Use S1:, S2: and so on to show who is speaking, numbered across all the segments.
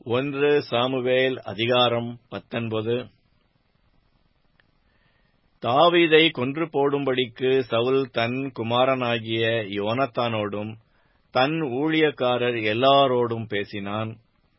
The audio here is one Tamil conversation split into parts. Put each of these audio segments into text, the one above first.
S1: ஒன்று சாமுவேல் அதிகாரம் பத்தொன்பது தாவீதை கொன்று போடும்படிக்கு சவுல் தன் குமாரனாகிய யோனத்தானோடும் தன் ஊழியக்காரர் எல்லாரோடும் பேசினான்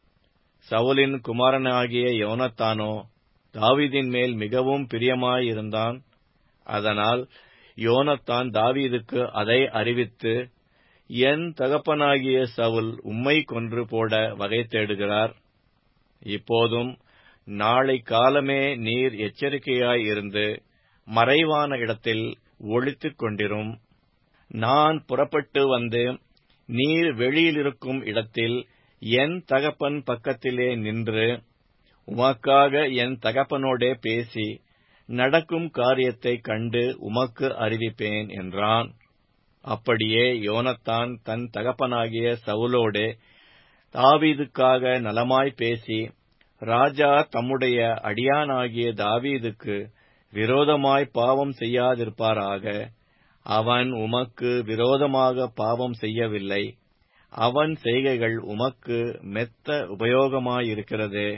S1: சவுலின் குமாரனாகிய யோனத்தானோ தாவீதின் மேல் மிகவும் பிரியமாயிருந்தான் அதனால் யோனத்தான் தாவீதுக்கு அதை அறிவித்து என் தகப்பனாகிய சவுல் உம்மை கொன்று போட வகை தேடுகிறார் இப்போதும் நாளை காலமே நீர் எச்சரிக்கையாய் இருந்து மறைவான இடத்தில் ஒளித்துக் கொண்டிரும் நான் புறப்பட்டு வந்து நீர் வெளியிலிருக்கும் இடத்தில் என் தகப்பன் பக்கத்திலே நின்று உமக்காக என் தகப்பனோடே பேசி நடக்கும் காரியத்தைக் கண்டு உமக்கு அறிவிப்பேன் என்றான் அப்படியே யோனத்தான் தன் தகப்பனாகிய சவுலோடே தாவீதுக்காக நலமாய் பேசி ராஜா தம்முடைய அடியானாகிய தாவீதுக்கு விரோதமாய் பாவம் செய்யாதிருப்பாராக அவன் உமக்கு விரோதமாக பாவம் செய்யவில்லை அவன் செய்கைகள் உமக்கு மெத்த உபயோகமாயிருக்கிறதே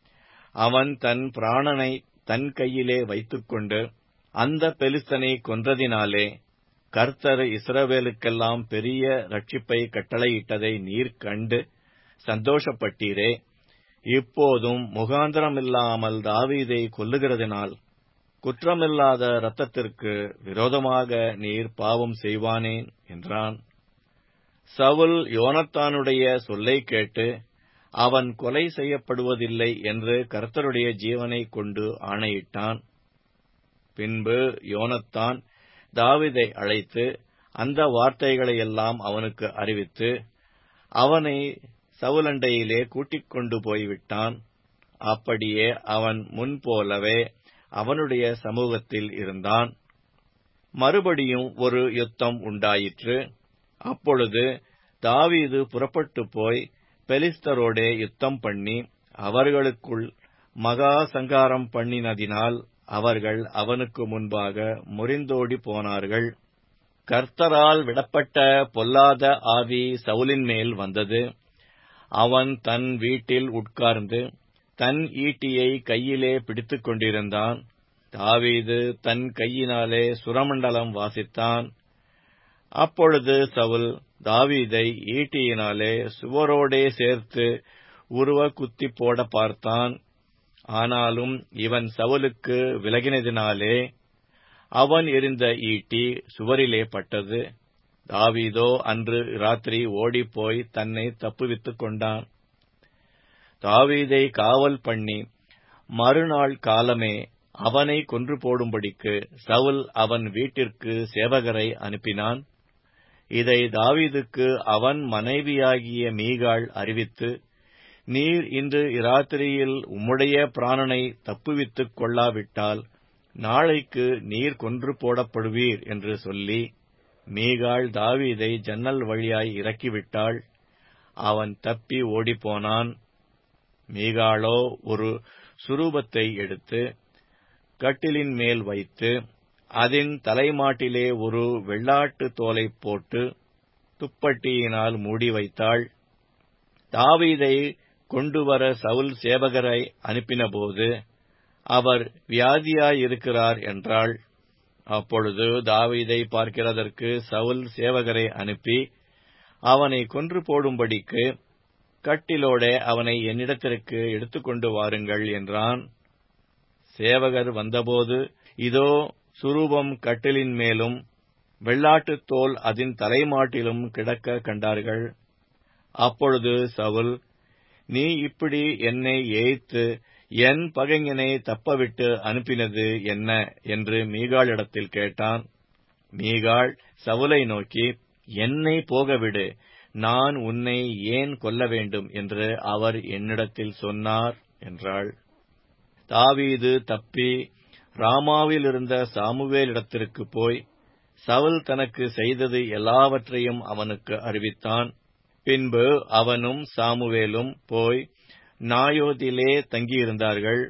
S1: அவன் தன் பிராணனை தன் கையிலே வைத்துக்கொண்டு அந்த பெலிஸ்தனை கொன்றதினாலே கர்த்தர் இஸ்ரவேலுக்கெல்லாம் பெரிய ரட்சிப்பை கட்டளையிட்டதை நீர் கண்டு சந்தோஷப்பட்டீரே இப்போதும் முகாந்திரமில்லாமல் தாவீதை கொல்லுகிறதினால் குற்றமில்லாத இரத்தத்திற்கு விரோதமாக நீர் பாவம் செய்வானேன் என்றான் சவுல் யோனத்தானுடைய சொல்லை கேட்டு அவன் கொலை செய்யப்படுவதில்லை என்று கர்த்தருடைய ஜீவனை கொண்டு ஆணையிட்டான் பின்பு யோனத்தான் தாவிதை அழைத்து அந்த வார்த்தைகளையெல்லாம் அவனுக்கு அறிவித்து அவனை சவுலண்டையிலே கூட்டிக் கொண்டு போய்விட்டான் அப்படியே அவன் முன்போலவே அவனுடைய சமூகத்தில் இருந்தான் மறுபடியும் ஒரு யுத்தம் உண்டாயிற்று அப்பொழுது தாவீது புறப்பட்டு போய் பெலிஸ்தரோடே யுத்தம் பண்ணி அவர்களுக்குள் மகா சங்காரம் பண்ணினதினால் அவர்கள் அவனுக்கு முன்பாக முறிந்தோடி போனார்கள் கர்த்தரால் விடப்பட்ட பொல்லாத ஆவி சவுலின் மேல் வந்தது அவன் தன் வீட்டில் உட்கார்ந்து தன் ஈட்டியை கையிலே பிடித்துக் கொண்டிருந்தான் தாவீது தன் கையினாலே சுரமண்டலம் வாசித்தான் அப்பொழுது சவுல் தாவீதை ஈட்டியினாலே சுவரோடே சேர்த்து உருவ குத்தி போட பார்த்தான் ஆனாலும் இவன் சவுலுக்கு விலகினதினாலே அவன் எரிந்த ஈட்டி சுவரிலே பட்டது தாவீதோ அன்று ராத்திரி ஓடிப்போய் தன்னை தப்புவித்துக் கொண்டான் தாவீதை காவல் பண்ணி மறுநாள் காலமே அவனை கொன்று போடும்படிக்கு சவுல் அவன் வீட்டிற்கு சேவகரை அனுப்பினான் இதை தாவீதுக்கு அவன் மனைவியாகிய மீகாள் அறிவித்து நீர் இன்று இராத்திரியில் உம்முடைய பிராணனை தப்புவித்துக் கொள்ளாவிட்டால் நாளைக்கு நீர் கொன்று போடப்படுவீர் என்று சொல்லி மீகாள் தாவீதை ஜன்னல் வழியாய் இறக்கிவிட்டாள் அவன் தப்பி ஓடிப்போனான் மீகாளோ ஒரு சுரூபத்தை எடுத்து கட்டிலின் மேல் வைத்து அதன் தலைமாட்டிலே ஒரு வெள்ளாட்டு தோலை போட்டு துப்பட்டியினால் மூடி வைத்தாள் தாவீதை கொண்டுவர சவுல் சேவகரை அனுப்பினபோது அவர் வியாதியாயிருக்கிறார் என்றாள் அப்பொழுது தாவீதை பார்க்கிறதற்கு சவுல் சேவகரை அனுப்பி அவனை கொன்று போடும்படிக்கு கட்டிலோடே அவனை என்னிடத்திற்கு எடுத்துக்கொண்டு வாருங்கள் என்றான் சேவகர் வந்தபோது இதோ சுரூபம் கட்டிலின் மேலும் வெள்ளாட்டுத் தோல் அதன் தலைமாட்டிலும் கிடக்க கண்டார்கள் அப்பொழுது சவுல் நீ இப்படி என்னை ஏய்த்து என் பகைஞனை தப்பவிட்டு அனுப்பினது என்ன என்று மீகாளிடத்தில் கேட்டான் மீகாள் சவுலை நோக்கி என்னை போகவிடு நான் உன்னை ஏன் கொல்ல வேண்டும் என்று அவர் என்னிடத்தில் சொன்னார் என்றாள் தாவீது தப்பி ராமாவில் இருந்த சாமுவேலிடத்திற்கு போய் சவுல் தனக்கு செய்தது எல்லாவற்றையும் அவனுக்கு அறிவித்தான் பின்பு அவனும் சாமுவேலும் போய் நாயோதிலே தங்கியிருந்தார்கள்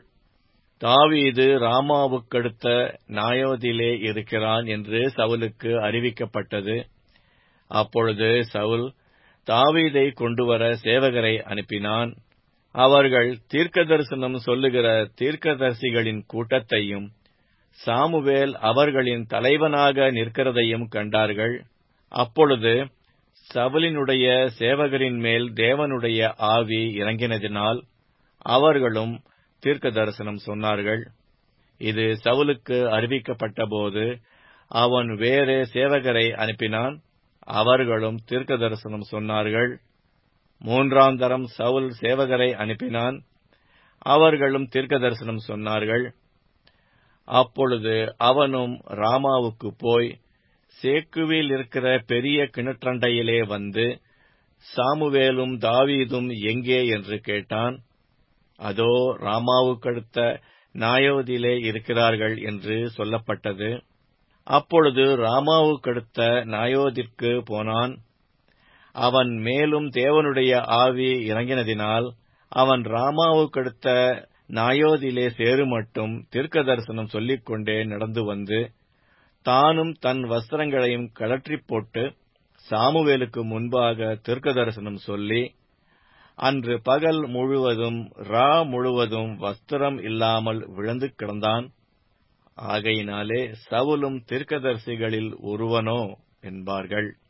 S1: தாவீது ராமாவுக்கடுத்த நாயோதிலே இருக்கிறான் என்று சவுலுக்கு அறிவிக்கப்பட்டது அப்பொழுது சவுல் தாவீதை கொண்டுவர சேவகரை அனுப்பினான் அவர்கள் தீர்க்கதரிசனம் சொல்லுகிற தீர்க்கதரிசிகளின் கூட்டத்தையும் சாமுவேல் அவர்களின் தலைவனாக நிற்கிறதையும் கண்டார்கள் அப்பொழுது சவுலினுடைய சேவகரின் மேல் தேவனுடைய ஆவி இறங்கினதினால் அவர்களும் தீர்க்க தரிசனம் சொன்னார்கள் இது சவுலுக்கு அறிவிக்கப்பட்டபோது அவன் வேறே சேவகரை அனுப்பினான் அவர்களும் தீர்க்க தரிசனம் சொன்னார்கள் மூன்றாம் தரம் சவுல் சேவகரை அனுப்பினான் அவர்களும் தீர்க்க தரிசனம் சொன்னார்கள் அப்பொழுது அவனும் ராமாவுக்கு போய் சேக்குவில் இருக்கிற பெரிய கிணற்றண்டையிலே வந்து சாமுவேலும் தாவீதும் எங்கே என்று கேட்டான் அதோ ராமாவுக்கடுத்த நாயோதிலே இருக்கிறார்கள் என்று சொல்லப்பட்டது அப்பொழுது ராமாவுக்கடுத்த நாயோதிற்கு போனான் அவன் மேலும் தேவனுடைய ஆவி இறங்கினதினால் அவன் ராமாவுக்கடுத்த நாயோதிலே சேருமட்டும் தீர்க்க தரிசனம் சொல்லிக்கொண்டே நடந்து வந்து தானும் தன் வஸ்திரங்களையும் கழற்றிப் போட்டு சாமுவேலுக்கு முன்பாக தீர்க்க தரிசனம் சொல்லி அன்று பகல் முழுவதும் ரா முழுவதும் வஸ்திரம் இல்லாமல் விழுந்து கிடந்தான் ஆகையினாலே சவுலும் தீர்க்கதரிசிகளில் ஒருவனோ என்பார்கள்